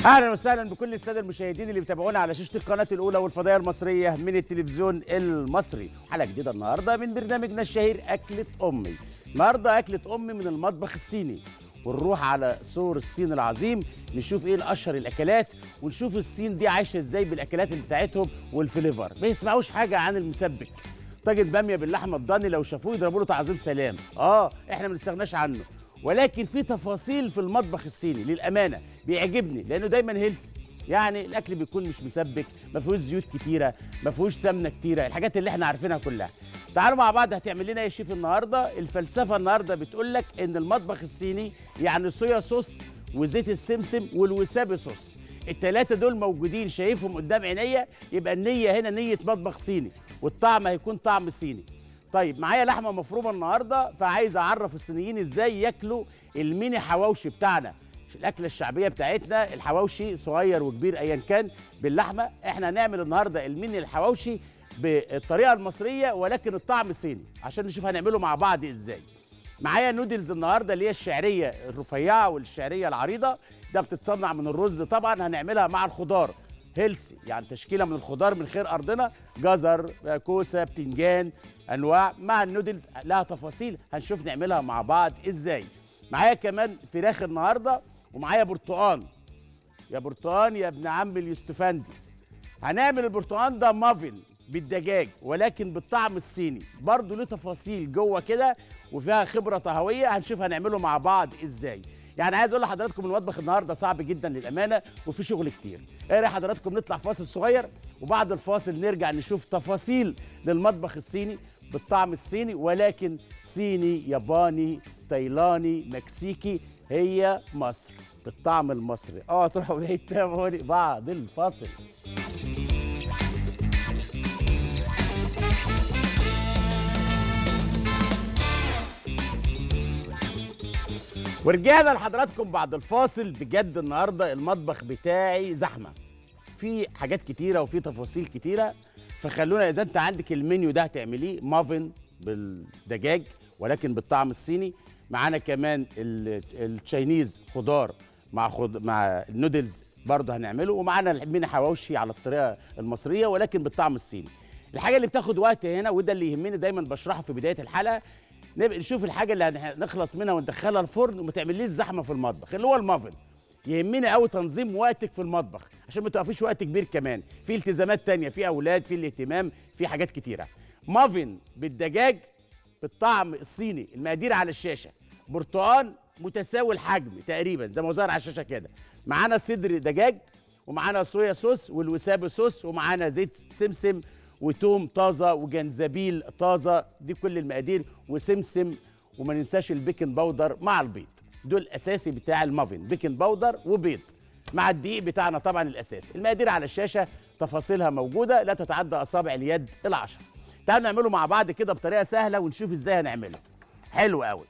اهلا وسهلا بكل الساده المشاهدين اللي بيتابعونا على شاشه القناه الاولى والفضائيه المصريه من التلفزيون المصري حلقه جديده النهارده من برنامجنا الشهير اكله امي النهارده اكله امي من المطبخ الصيني ونروح على سور الصين العظيم نشوف ايه الاشهر الاكلات ونشوف الصين دي عايشه ازاي بالاكلات اللي بتاعتهم والفليفر ما يسمعوش حاجه عن المسبك طاجن باميه باللحمه الضاني لو شافوه يضربوا له تعظيم سلام اه احنا ما نستغناش عنه ولكن في تفاصيل في المطبخ الصيني للامانه بيعجبني لانه دايما هيلثي يعني الاكل بيكون مش مسبك ما فيهوش زيوت كتيره ما فيهوش سمنه كتيره الحاجات اللي احنا عارفينها كلها تعالوا مع بعض هتعمل لنا ايه يا شيف النهارده الفلسفه النهارده بتقول لك ان المطبخ الصيني يعني صويا صوص وزيت السمسم والوسابي صوص التلاتة دول موجودين شايفهم قدام عينيا يبقى النية هنا نية مطبخ صيني والطعم هيكون طعم صيني طيب معايا لحمه مفرومه النهارده فعايز اعرف الصينيين ازاي ياكلوا الميني حواوشي بتاعنا الاكله الشعبيه بتاعتنا الحواوشي صغير وكبير ايا كان باللحمه احنا هنعمل النهارده الميني الحواوشي بالطريقه المصريه ولكن الطعم صيني عشان نشوف هنعمله مع بعض ازاي معايا نودلز النهارده اللي هي الشعريه الرفيعه والشعريه العريضه ده بتتصنع من الرز طبعا هنعملها مع الخضار هيلسي يعني تشكيله من الخضار من خير ارضنا جزر كوسه بتنجان انواع مع النودلز لها تفاصيل هنشوف نعملها مع بعض ازاي معايا كمان فراخ النهارده ومعايا برتقان يا برتقان يا ابن عم اليوستفندي هنعمل البرتقان ده مافن بالدجاج ولكن بالطعم الصيني برضه له تفاصيل جوه كده وفيها خبره طهويه هنشوف هنعمله مع بعض ازاي يعني عايز اقول لحضراتكم المطبخ النهارده صعب جدا للامانه وفي شغل كتير ايه رايك حضراتكم نطلع فاصل صغير وبعد الفاصل نرجع نشوف تفاصيل للمطبخ الصيني بالطعم الصيني ولكن صيني ياباني تايلاني مكسيكي هي مصر بالطعم المصري اه تروحوا بعيد تابعوني بعد الفاصل ورجعنا لحضراتكم بعد الفاصل بجد النهارده المطبخ بتاعي زحمه في حاجات كتيره وفي تفاصيل كتيره فخلونا اذا انت عندك المنيو ده هتعمليه مافن بالدجاج ولكن بالطعم الصيني معانا كمان ال- التشاينيز خضار مع خض... مع النودلز برضه هنعمله ومعانا الميني حواوشي على الطريقه المصريه ولكن بالطعم الصيني الحاجه اللي بتاخد وقت هنا وده اللي يهمني دايما بشرحه في بدايه الحلقه نبقى نشوف الحاجه اللي هنخلص منها وندخلها الفرن وما تعمليش زحمه في المطبخ اللي هو المافن يهمني قوي تنظيم وقتك في المطبخ عشان ما تقفيش وقت كبير كمان في التزامات تانية في اولاد في الاهتمام في حاجات كتيره مافن بالدجاج بالطعم الصيني المقادير على الشاشه برتقان متساوي الحجم تقريبا زي ما ظهر على الشاشه كده معانا صدر دجاج ومعانا صويا صوص والوسابي صوص ومعانا زيت سمسم وتوم طازه وجنزبيل طازه دي كل المقادير وسمسم وما ننساش البيكنج باودر مع البيض دول الاساسي بتاع المافن بيكنج باودر وبيض مع الدقيق بتاعنا طبعا الاساسي المقادير على الشاشه تفاصيلها موجوده لا تتعدى اصابع اليد العشر تعالوا نعمله مع بعض كده بطريقه سهله ونشوف ازاي هنعمله حلو قوي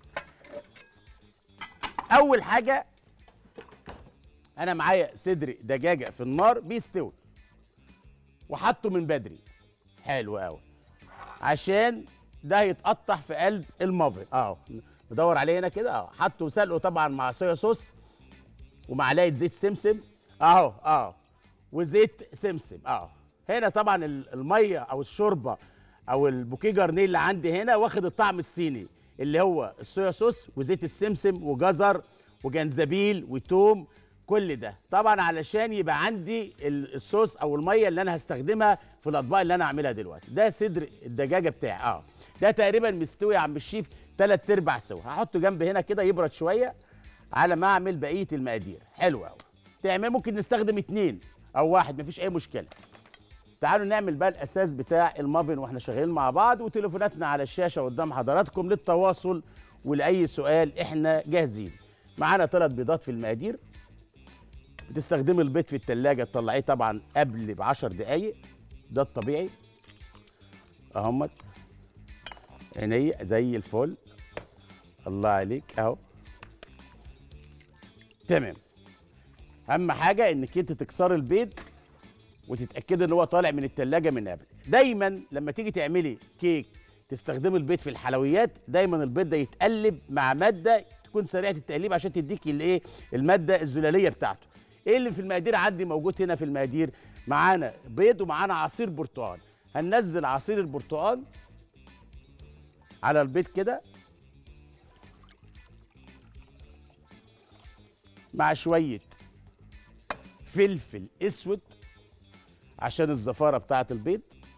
اول حاجه انا معايا صدر دجاجه في النار بيستوي وحطه من بدري حلو قوي عشان ده هيتقطع في قلب المافن اهو ندور عليه هنا كده اهو حطه سلقه طبعا مع صويا صوص ومعلقه زيت سمسم اهو اهو وزيت سمسم اهو هنا طبعا ال- الميه او الشوربه او البوكيه جارنيه اللي عندي هنا واخد الطعم الصيني اللي هو الصويا صوص وزيت السمسم وجزر وجنزبيل وتوم كل ده طبعا علشان يبقى عندي ال- الصوص او الميه اللي انا هستخدمها في الاطباق اللي انا هعملها دلوقتي ده صدر الدجاجه بتاعي اه ده تقريبا مستوي يا عم الشيف تلات ارباع سوا هحطه جنب هنا كده يبرد شويه على ما اعمل بقيه المقادير حلو قوي تعمل ممكن نستخدم اتنين او واحد مفيش اي مشكله تعالوا نعمل بقى الاساس بتاع المافن واحنا شغالين مع بعض وتليفوناتنا على الشاشه قدام حضراتكم للتواصل ولاي سؤال احنا جاهزين معانا ثلاث بيضات في المقادير بتستخدمي البيض في التلاجة تطلعيه طبعا قبل ب 10 دقايق ده الطبيعي اهمت عينيا زي الفل الله عليك اهو تمام اهم حاجه انك انت تكسري البيض وتتاكدي ان هو طالع من التلاجة من قبل دايما لما تيجي تعملي كيك تستخدمي البيض في الحلويات دايما البيض ده يتقلب مع ماده تكون سريعه التقليب عشان تديكي الايه الماده الزلاليه بتاعته ايه اللي في المقادير عندي موجود هنا في المقادير معانا بيض ومعانا عصير برتقال هننزل عصير البرتقال على البيض كده مع شويه فلفل اسود عشان الزفاره بتاعه البيض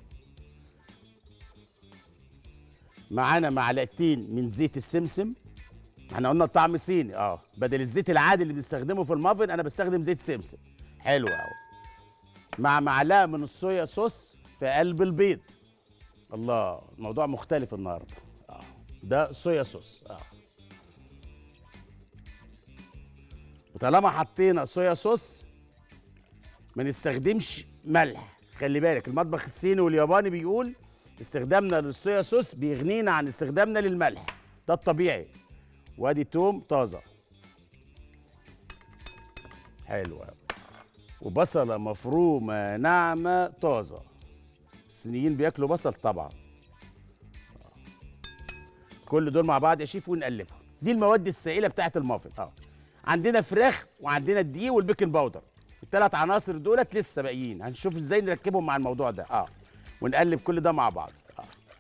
معانا معلقتين من زيت السمسم احنا قلنا طعم صيني اه بدل الزيت العادي اللي بنستخدمه في المافن انا بستخدم زيت سمسم حلو قوي مع معلقه من الصويا صوص في قلب البيض الله الموضوع مختلف النهارده اه ده صويا صوص اه وطالما حطينا صويا صوص ما نستخدمش ملح خلي بالك المطبخ الصيني والياباني بيقول استخدامنا للصويا صوص بيغنينا عن استخدامنا للملح ده الطبيعي وادي توم طازه حلو قوي وبصله مفرومه ناعمه طازه الصينيين بياكلوا بصل طبعا كل دول مع بعض يا شيف ونقلبهم دي المواد السائله بتاعت المافن اه عندنا فراخ وعندنا الدقيق والبيكنج باودر الثلاث عناصر دولت لسه باقيين هنشوف ازاي نركبهم مع الموضوع ده اه ونقلب كل ده مع بعض آه.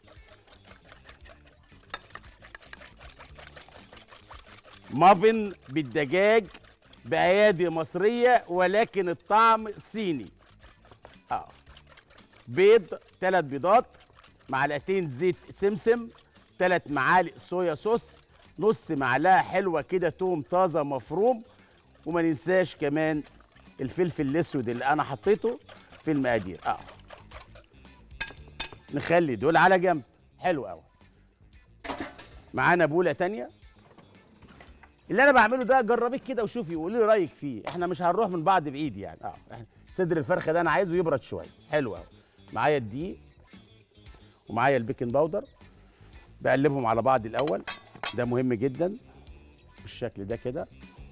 مافن بالدجاج بأيادي مصرية ولكن الطعم صيني اه بيض ثلاث بيضات معلقتين زيت سمسم ثلاث معالق صويا صوص نص معلقه حلوه كده توم طازه مفروم وما ننساش كمان الفلفل الاسود اللي انا حطيته في المقادير اه نخلي دول على جنب حلو قوي معانا بوله تانية اللي انا بعمله ده جربيه كده وشوفي وقولي لي رايك فيه احنا مش هنروح من بعض بعيد يعني اه إحنا صدر الفرخه ده انا عايزه يبرد شويه حلو قوي معايا الدقيق ومعايا البيكنج باودر بقلبهم على بعض الاول ده مهم جدا بالشكل ده كده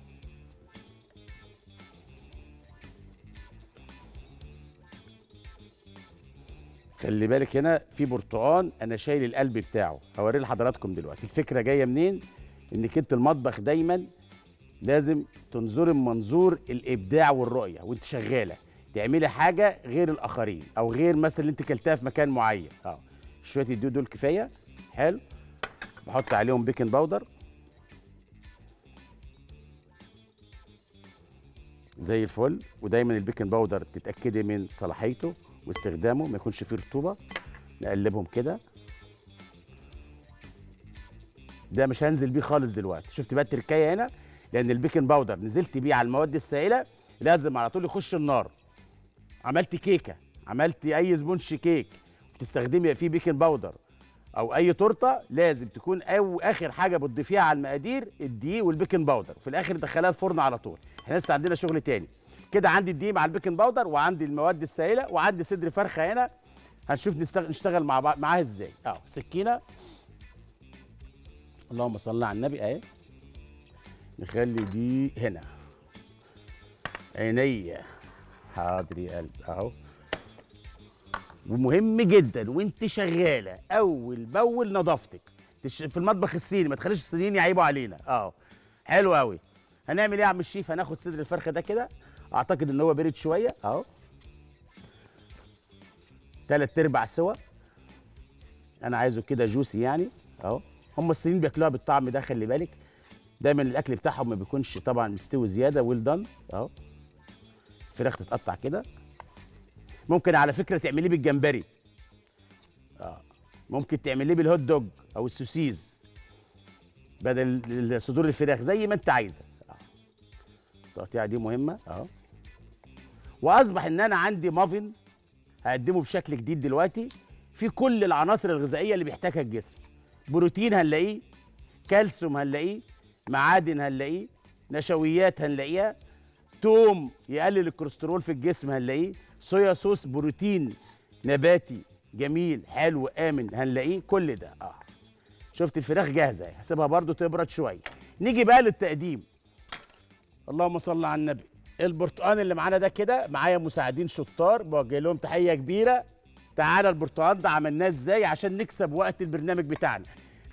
خلي بالك هنا في برتقان انا شايل القلب بتاعه هوريه لحضراتكم دلوقتي الفكره جايه منين انك انت المطبخ دايما لازم تنظري من منظور الابداع والرؤيه وانت شغاله تعملي حاجه غير الاخرين او غير مثلا اللي انت كلتها في مكان معين اه شويه الدقيق دول كفايه حلو بحط عليهم بيكنج باودر زي الفل ودايما البيكنج باودر تتاكدي من صلاحيته واستخدامه ما يكونش فيه رطوبه نقلبهم كده ده مش هنزل بيه خالص دلوقتي شفت بقى التركايه هنا لان البيكنج باودر نزلت بيه على المواد السائله لازم على طول يخش النار عملت كيكه عملت اي سبونش كيك بتستخدمي فيه بيكنج باودر او اي تورته لازم تكون او اخر حاجه بتضيفيها على المقادير الدقيق والبيكنج باودر في الاخر تدخلها الفرن على طول احنا لسه عندنا شغل تاني كده عندي الدقيق مع البيكنج باودر وعندي المواد السائله وعندي صدر فرخه هنا هنشوف نستغ... نشتغل مع بعض معاها ازاي اه سكينه اللهم صل على النبي اهي نخلي دي هنا عينيا حاضر يا قلب اهو ومهم جدا وانت شغاله اول باول نظافتك تش- في المطبخ الصيني ما تخليش الصينيين يعيبوا علينا اه حلو قوي هنعمل ايه يا عم الشيف هناخد صدر الفرخه ده كده اعتقد ان هو برد شويه اهو تلات ارباع سوا انا عايزه كده جوسي يعني اهو هم الصينيين بياكلوها بالطعم ده خلي بالك دايما الاكل بتاعهم ما بيكونش طبعا مستوي زياده ويل دان اهو الفراخ تتقطع كده ممكن على فكره تعمليه بالجمبري اه ممكن تعمليه بالهوت دوج او السوسيز بدل صدور الفراخ زي ما انت عايزه آه. التقطيعه دي مهمه اهو واصبح ان انا عندي مافن هقدمه بشكل جديد دلوقتي في كل العناصر الغذائيه اللي بيحتاجها الجسم بروتين هنلاقيه كالسيوم هنلاقيه معادن هنلاقيه نشويات هنلاقيها توم يقلل الكوليسترول في الجسم هنلاقيه صويا صوص بروتين نباتي جميل حلو امن هنلاقيه كل ده اه شفت الفراخ جاهزه اهي. هسيبها برضو تبرد شويه نيجي بقى للتقديم اللهم صل على النبي البرتقال اللي معانا ده كده معايا مساعدين شطار بوجه لهم تحيه كبيره تعالى البرتقال ده عملناه ازاي عشان نكسب وقت البرنامج بتاعنا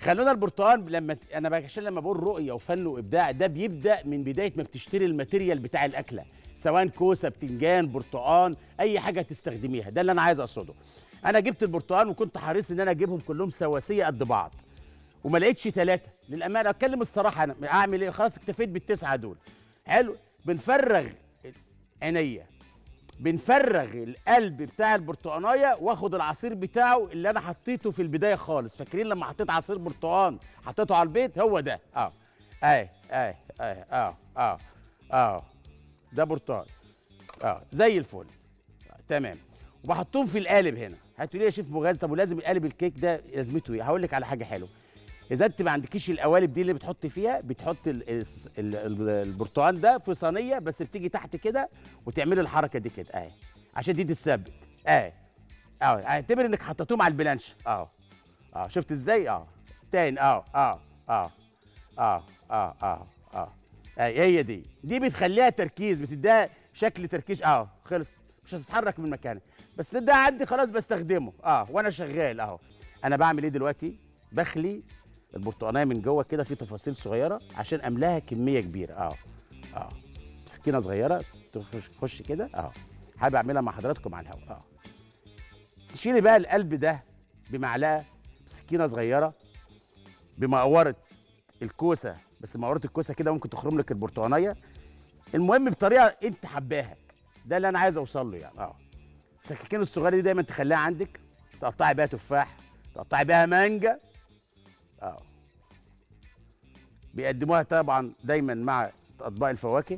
خلونا البرتقال لما ت- انا بقى عشان لما بقول رؤيه وفن وابداع ده بيبدا من بدايه ما بتشتري الماتيريال بتاع الاكله سواء كوسه بتنجان برتقال اي حاجه تستخدميها ده اللي انا عايز اقصده انا جبت البرتقال وكنت حريص ان انا اجيبهم كلهم سواسيه قد بعض وما لقيتش ثلاثه للامانه اتكلم الصراحه انا اعمل ايه خلاص اكتفيت بالتسعه دول حلو بنفرغ عينيا بنفرغ القلب بتاع البرتقانيه واخد العصير بتاعه اللي انا حطيته في البدايه خالص فاكرين لما حطيت عصير برتقان حطيته على البيت هو ده اه اهي اهي اهي اه اه اه ده برتقال اه زي الفل آه. تمام وبحطهم في القالب هنا هتقولي لي يا شيف مغاز طب ولازم القالب الكيك ده لازمته ايه هقول لك على حاجه حلوه اذا انت ما عندكيش القوالب دي اللي بتحط فيها بتحط ال- الس- ال- ال- البرتقال ده في صينيه بس بتيجي تحت كده وتعملي الحركه دي كده اهي عشان دي تتثبت اهي اه اعتبر انك حطيتهم على البلانش اه اه شفت ازاي اه تاني اه اه اه اه اه اه اه اهي هي دي دي بتخليها تركيز بتديها شكل تركيز اه خلص مش هتتحرك من مكانك بس ده عندي خلاص بستخدمه اه وانا شغال اهو انا بعمل ايه دلوقتي بخلي البرتقانيه من جوه كده في تفاصيل صغيره عشان املاها كميه كبيره اه اه سكينه صغيره تخش تخش كده اه حابب اعملها مع حضراتكم على الهواء اه تشيلي بقى القلب ده بمعلقه سكينه صغيره بمقوره الكوسه بس مقوره الكوسه كده ممكن تخرم لك البرتقانيه المهم بطريقه انت حباها ده اللي انا عايز اوصل له يعني اه السكاكين الصغيره دي دايما تخليها عندك تقطعي بيها تفاح تقطعي بيها مانجا اه بيقدموها طبعا دايما مع اطباق الفواكه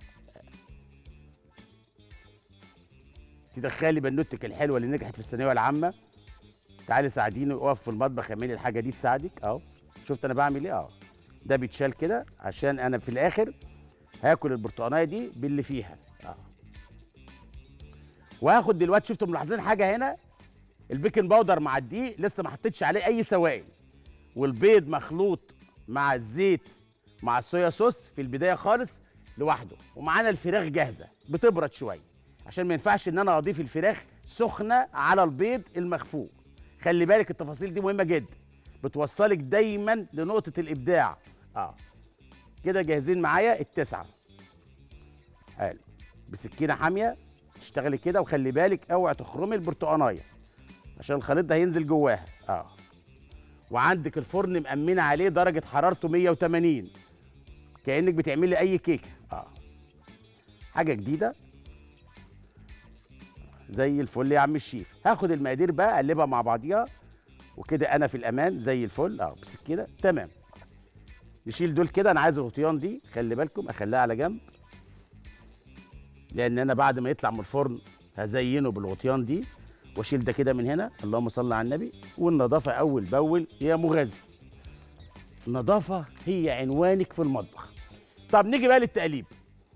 تدخلي بنوتك الحلوه اللي نجحت في الثانويه العامه تعالي ساعديني اقف في المطبخ اعملي الحاجه دي تساعدك اهو شفت انا بعمل ايه اه ده بيتشال كده عشان انا في الاخر هاكل البرتقانيه دي باللي فيها اه وهاخد دلوقتي شفتوا ملاحظين حاجه هنا البيكنج باودر مع الدقيق لسه ما حطيتش عليه اي سوائل والبيض مخلوط مع الزيت مع الصويا صوص في البدايه خالص لوحده ومعانا الفراخ جاهزه بتبرد شويه عشان ما ينفعش ان انا اضيف الفراخ سخنه على البيض المخفوق خلي بالك التفاصيل دي مهمه جدا بتوصلك دايما لنقطه الابداع اه كده جاهزين معايا التسعه حلو بسكينه حاميه تشتغلي كده وخلي بالك اوعي تخرمي البرتقانيه عشان الخليط ده هينزل جواها اه وعندك الفرن مأمنة عليه درجة حرارته 180 كأنك بتعملي أي كيكة اه حاجة جديدة زي الفل يا عم الشيف هاخد المقادير بقى اقلبها مع بعضيها وكده انا في الامان زي الفل اه بسكينه تمام نشيل دول كده انا عايز الغطيان دي خلي بالكم اخليها على جنب لان انا بعد ما يطلع من الفرن هزينه بالغطيان دي واشيل ده كده من هنا اللهم صل على النبي والنظافه اول باول هي مغازي النظافه هي عنوانك في المطبخ طب نيجي بقى للتقليب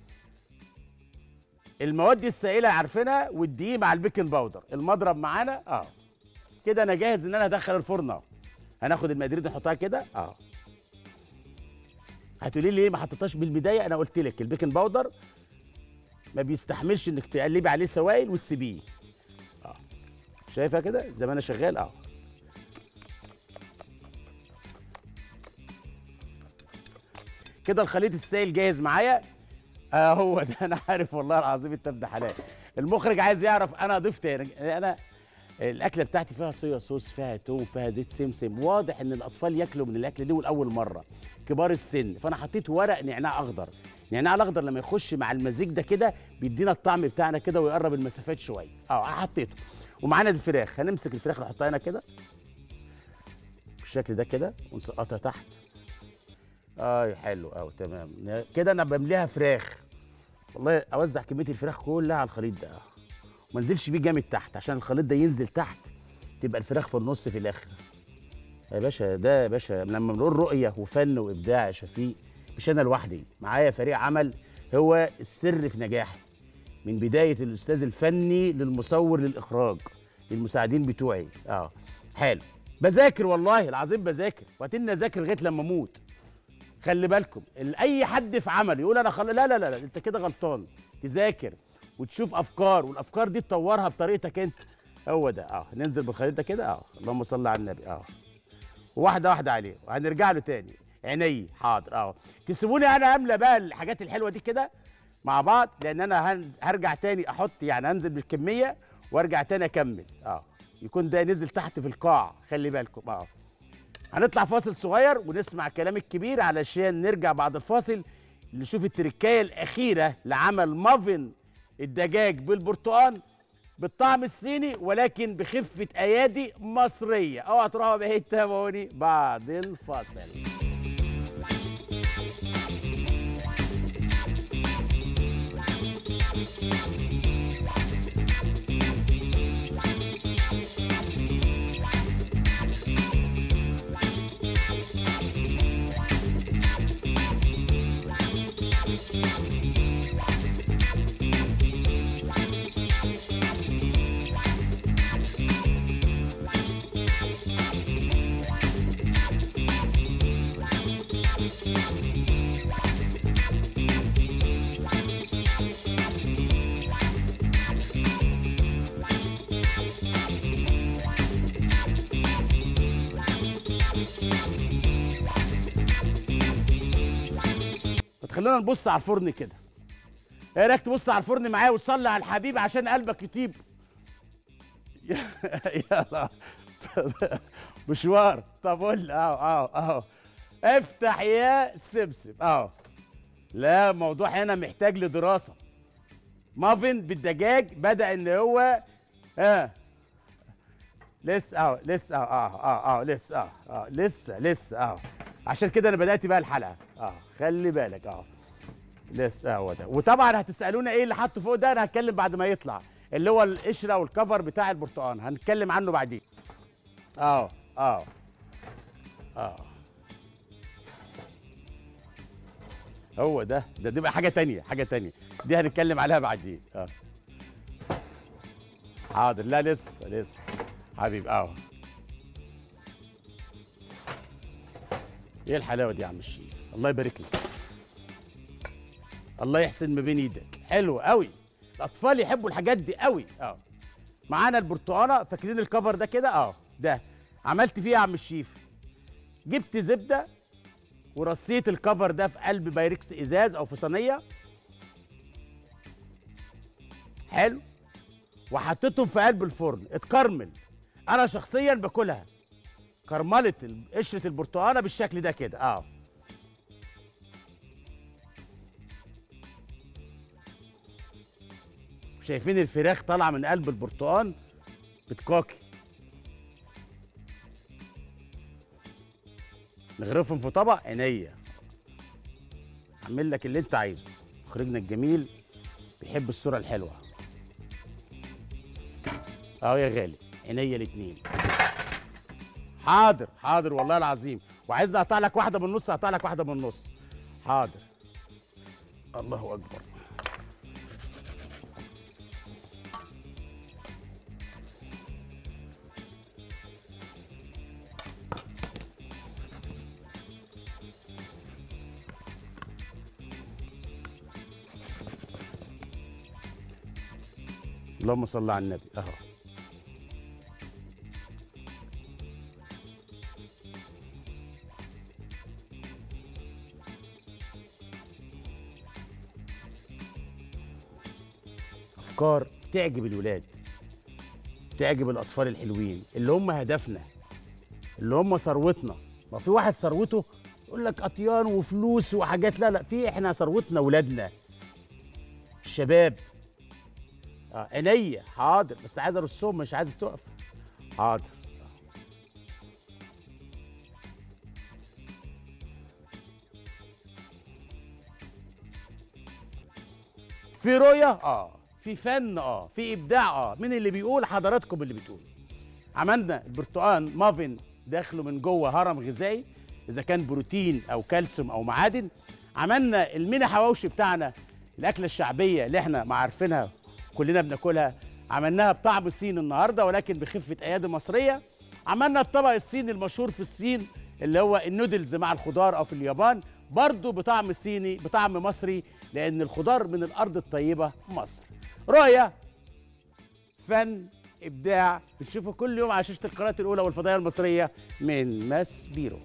المواد السائله عارفينها والدقيق مع البيكنج باودر المضرب معانا اه كده انا جاهز ان انا ادخل الفرن اهو هناخد المقادير دي نحطها كده اه هتقولي لي ليه ما حطيتهاش بالبدايه انا قلت لك البيكنج باودر ما بيستحملش انك تقلبي عليه سوائل وتسيبيه اه شايفها كده زي ما انا شغال اه كده الخليط السائل جاهز معايا اه هو ده انا عارف والله العظيم انت ابن حلال المخرج عايز يعرف انا ضفت إيه. انا الاكله بتاعتي فيها صويا صوص فيها توم فيها زيت سمسم واضح ان الاطفال ياكلوا من الاكله دي ولاول مره كبار السن فانا حطيت ورق نعناع اخضر النعناع الاخضر لما يخش مع المزيج ده كده بيدينا الطعم بتاعنا كده ويقرب المسافات شويه اه حطيته ومعانا الفراخ هنمسك الفراخ نحطها هنا كده بالشكل ده كده ونسقطها تحت اه حلو قوي تمام كده انا بمليها فراخ والله اوزع كميه الفراخ كلها على الخليط ده وما انزلش بيه جامد تحت عشان الخليط ده ينزل تحت تبقى الفراخ في النص في الاخر يا باشا ده يا باشا لما بنقول رؤيه وفن وابداع يا شفيق مش انا لوحدي معايا فريق عمل هو السر في نجاحي من بدايه الاستاذ الفني للمصور للاخراج للمساعدين بتوعي اه حلو بذاكر والله العظيم بذاكر وهتني اذاكر لغايه لما اموت خلي بالكم ال- اي حد في عمل يقول انا خل... لا لا لا لا انت كده غلطان تذاكر وتشوف افكار والافكار دي تطورها بطريقتك انت هو ده اه ننزل بالخليط ده كده اه اللهم صل على النبي اه واحده واحده عليه وهنرجع له تاني عيني حاضر اهو تسيبوني انا املى بقى الحاجات الحلوه دي كده مع بعض لان انا هنز- هرجع تاني احط يعني انزل بالكميه وارجع تاني اكمل اه يكون ده نزل تحت في القاع خلي بالكم اه هنطلع فاصل صغير ونسمع كلام الكبير علشان نرجع بعد الفاصل نشوف التركايه الاخيره لعمل مافن الدجاج بالبرتقال بالطعم الصيني ولكن بخفه ايادي مصريه اوعى تروحوا بعيد تابعوني بعد الفاصل ما تخلونا نبص على الفرن كده ايه رايك تبص على الفرن معايا وتصلي على الحبيب عشان قلبك يطيب يلا مشوار طب قول اهو اهو اهو افتح يا سبسب اهو لا الموضوع هنا محتاج لدراسه مافن بالدجاج بدا ان هو اه لسه اه لسه اه اه اه, آه لسه اه اه لسه لسه اه عشان كده انا بدات بقى الحلقه اه خلي بالك اه لسه هو ده وطبعا هتسالونا ايه اللي حاطه فوق ده انا هتكلم بعد ما يطلع اللي هو القشره والكفر بتاع البرتقال هنتكلم عنه بعدين اه اه اه هو ده ده دي بقى حاجه تانية حاجه تانية دي هنتكلم عليها بعدين اه حاضر لا لسه لسه حبيبي اه ايه الحلاوه دي يا عم الشيخ الله يبارك لك الله يحسن ما بين ايدك حلو قوي الاطفال يحبوا الحاجات دي قوي اه معانا البرتقاله فاكرين الكفر ده كده اه ده عملت فيه إيه يا عم الشيف جبت زبده ورصيت الكفر ده في قلب بايركس ازاز او في صينيه حلو وحطيتهم في قلب الفرن اتكرمل انا شخصيا باكلها كرملت ال- قشره البرتقاله بالشكل ده كده اه شايفين الفراخ طالعه من قلب البرتقال بتكاكي نغرفهم في طبق عينيا اعمل لك اللي انت عايزه مخرجنا الجميل بيحب الصوره الحلوه اهو يا غالي عينيا الاتنين حاضر حاضر والله العظيم وعايزني اقطع لك واحده من النص اقطع لك واحده من النص حاضر الله اكبر اللهم صل على النبي اهو افكار تعجب الولاد تعجب الاطفال الحلوين اللي هم هدفنا اللي هم ثروتنا ما في واحد ثروته يقول لك اطيان وفلوس وحاجات لا لا في احنا ثروتنا ولادنا الشباب اه عينيا حاضر بس عايز ارصهم مش عايز تقف حاضر في رؤية اه في فن اه في ابداع اه مين اللي بيقول حضراتكم اللي بتقول عملنا البرتقال مافن داخله من جوه هرم غذائي اذا كان بروتين او كالسيوم او معادن عملنا الميني حواوشي بتاعنا الاكله الشعبيه اللي احنا ما عارفينها كلنا بناكلها عملناها بطعم الصين النهارده ولكن بخفه ايادي مصريه عملنا الطبق الصيني المشهور في الصين اللي هو النودلز مع الخضار او في اليابان برضو بطعم صيني بطعم مصري لان الخضار من الارض الطيبه مصر رؤيه فن ابداع بتشوفه كل يوم على شاشه القناه الاولى والفضائيه المصريه من ماس بيرو